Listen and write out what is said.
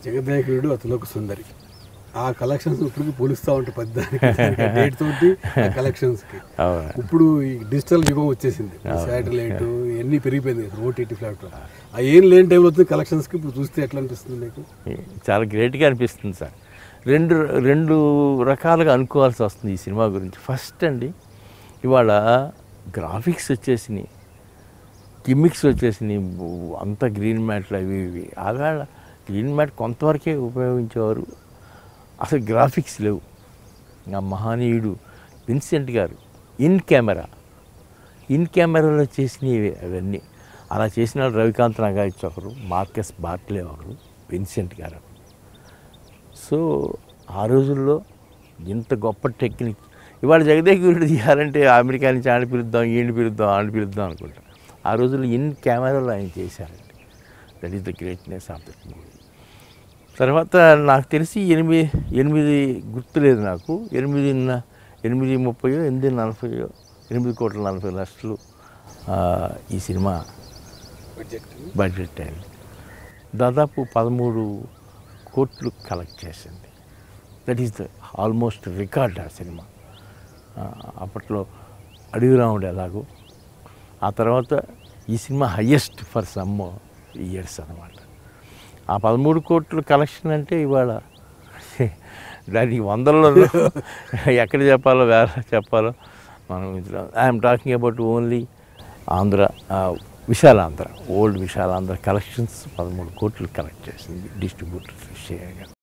జగదేకుడు అతలోక సుందరి ఆ కలెక్షన్స్ ఇప్పటికి పోలిస్తూ ఉంటాయి పద్దానికి డేట్ తోటి ఆ కలెక్షన్స్ కి అవును ఇప్పుడు ఈ డిజిటల్ యుగం వచ్చేసింది శాటిలైట్ ఎన్ని పెరిగిపోయింది ఓటీటీ ప్లాట్ఫామ్ ఆ ఏం లేని టైంలో వచ్చిన కలెక్షన్స్ కి ఇప్పుడు చూస్తే ఎట్లా అనిపిస్తుంది మీకు చాలా గ్రేట్గా అనిపిస్తుంది సార్ రెండు రెండు రకాలుగా అనుకోవాల్సి వస్తుంది ఈ సినిమా గురించి ఫస్ట్ అండి ఇవాళ గ్రాఫిక్స్ వచ్చేసినాయి గిమ్మిక్స్ వచ్చేసినాయి బు- అంతా గ్రీన్ మ్యాట్లు అవి ఇవి ఆగాళ్ళ గ్రీన్ మ్యాట్ కొంతవరకే ఉపయోగించేవారు అసలు గ్రాఫిక్స్ లేవు ఆ మహనీయుడు విన్సెంట్ గారు ఇన్ కెమెరా ఇన్ కెమెరాలో చేసినవి అవన్నీ అలా చేసిన వాళ్ళు రవికాంత్ నాగాయచ్ ఒకరు మార్కస్ బాట్లే ఒకరు విన్సెంట్ గారు సో ఆ రోజుల్లో ఇంత గొప్ప టెక్నిక్ ఇవాళ జగదేగురుడు తీయాలంటే అమెరికా నుంచి ఆడ పిలుద్దాం ఈయన పిలుద్దాం ఆడ పిలుద్దాం అనుకుంటాం ఆ రోజుల్లో ఇన్ కెమెరాలో ఆయన చేశారండి that is the greatness of the movie తర్వాత నాకు తెలిసి ఎనిమిది ఎనిమిది గుర్తులేదు నాకు ఎనిమిది ఎనిమిది ముప్పయో ఎనిమిది నలభైయో ఎనిమిది కోట్ల నలభై లక్షలు ఆ, ఈ సినిమా బడ్జెట్ బడ్జెట్ అయింది దాదాపు పదమూడు కోట్లు కలెక్ట్ చేసింది that is the almost record ఆ సినిమా ఆ, అప్పట్లో అడవిరాముడు ఎలాగో ఆ తర్వాత ఈ సినిమా హయ్యెస్ట్ ఫర్ సమ్ ఇయర్స్ అనమాట ఆ పదమూడు కోట్లు కలెక్షన్ అంటే ఇవాళ దానికి వందల్లో ఎక్కడ చెప్పాలో వేరే చెప్పాలో మనం I'm talking about only Andhra ఆ, విశాలాంధ్ర ఓల్డ్ విశాలాంధ్ర కలెక్షన్స్ పదమూడు కోట్లు కలెక్ట్ చేసింది డిస్ట్రిబ్యూటర్ చేయగా